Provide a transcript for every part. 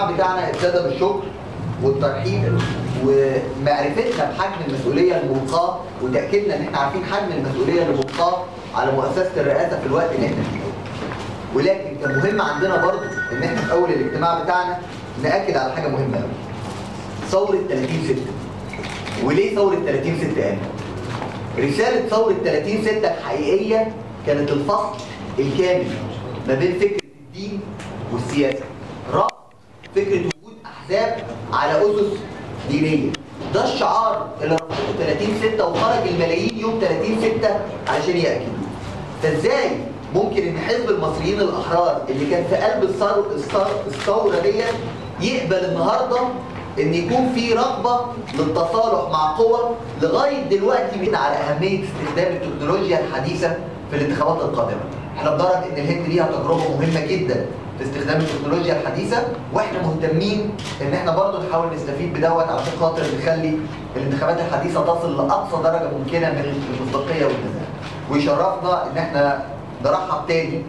الاجتماع بتاعنا ابتدى بالشكر والترحيب ومعرفتنا بحجم المسؤوليه الملقاه وتاكيدنا ان احنا عارفين حجم المسؤوليه اللي ملقاه على مؤسسه الرئاسه في الوقت اللي احنا فيه. ولكن كان مهم عندنا برضه ان احنا في اول الاجتماع بتاعنا ناكد على حاجه مهمه قوي. ثوره 30 6 وليه ثوره 30 6 قامت؟ رساله ثوره 30 6 الحقيقيه كانت الفصل الكامل ما بين فكره الدين والسياسه. رفض فكره وجود احزاب على اسس دينيه. ده الشعار اللي رفضته 30 6 وخرج الملايين يوم 30 6 علشان ياكدوا. فازاي ممكن ان حزب المصريين الاحرار اللي كان في قلب الثور الثور- الثوره ديت يقبل النهارده ان يكون في رغبه للتصالح مع قوى لغايه دلوقتي من على اهميه استخدام التكنولوجيا الحديثه في الانتخابات القادمه. احنا بنرى ان الهند ليها تجربه مهمه جدا في استخدام التكنولوجيا الحديثه واحنا مهتمين ان احنا برضه نحاول نستفيد بدوت عشان خاطر نخلي الانتخابات الحديثه تصل لاقصى درجه ممكنه من المصداقيه والنزاهه. ويشرفنا ان احنا نرحب تاني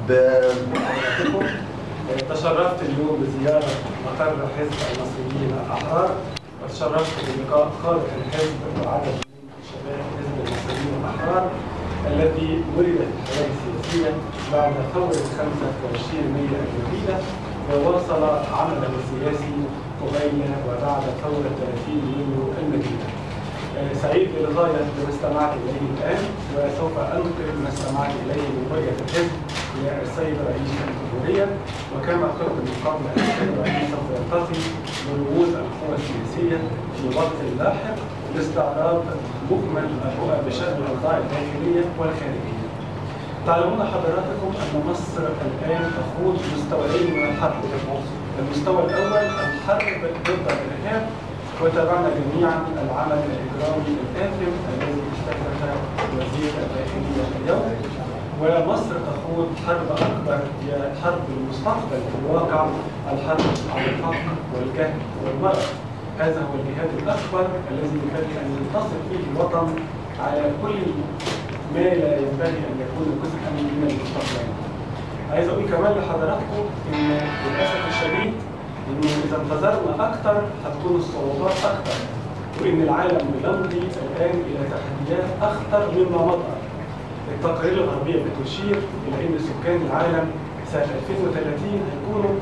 بحضراتكم تشرفت اليوم بزيارة مقر حزب المصريين الأحرار وتشرفت بلقاء خارج الحزب وعدد من شباب حزب المصريين الأحرار الذي ولد في الحياة السياسية بعد ثورة 25 مايو الجديدة وواصل عمله السياسي قبيل وبعد ثورة 30 يونيو المجيدة. آه، سعيد للغاية بما استمعت إليه الآن وسوف أنقل ما استمعت إليه من رؤية الحزب للسيد رئيس الجمهورية وكما قلت من قبل أن السيد الرئيس سوف يلتقي برموز القوى السياسية في وقت لاحق لاستعراض مكمل الرؤى بشأن الأوضاع الداخلية والخارجية. تعلمون حضراتكم أن مصر الآن تخوض مستويين من الحرب. المستوى الأول الحرب ضد الإرهاب وتابعنا جميعا العمل الإجرامي الآثم الذي استهدف وزير الداخلية اليوم ومصر تخوض حرب أكبر هي حرب المستقبل في الواقع الحرب على الفقر والجهل والمرض هذا هو الجهاد الأكبر الذي ينبغي أن ينتصر فيه الوطن على كل ما لا ينبغي أن يكون جزءا من المستقبل عايز أقول كمان لحضراتكم إن للأسف الشديد إنه إذا انتظرنا أكثر هتكون الصعوبات أكثر وإن العالم يمضي الآن إلى تحديات أخطر مما مضى التقارير الغربية بتشير إلى أن سكان العالم سنة 2030 هيكونوا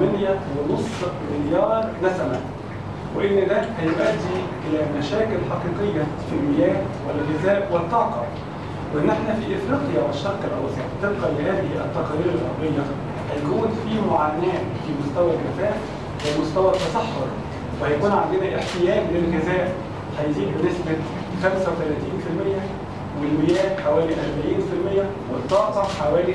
8.5 مليار نسمة وإن ده هيؤدي إلى مشاكل حقيقية في المياه والغذاء والطاقة وإن احنا في إفريقيا والشرق الأوسط طبقا لهذه التقارير الغربية هيكون في معاناة في مستوى الجفاف ومستوى التصحر وهيكون عندنا احتياج للغذاء هيزيد بنسبة 35% والمياه حوالي 40% والطاقة حوالي 50%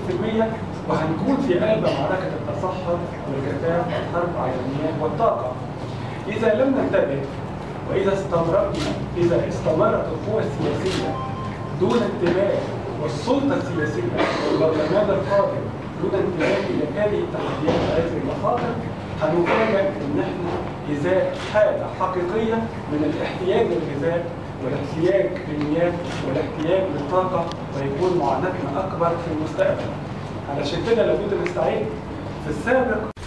وهنكون في قلب معركة التصحر والجفاف والحرب على المياه والطاقة. إذا لم ننتبه وإذا استمرنا إذا استمرت القوى السياسية دون انتباه والسلطة السياسية والبرلمان القادم دون انتباه إلى هذه التحديات وهذه المخاطر هنفاجئ إن إحنا إزاء حالة حقيقية من الاحتياج للغذاء والاحتياج للمياه والاحتياج للطاقة ويكون معاناتنا أكبر في المستقبل. علشان كده لابد نستعد في السابق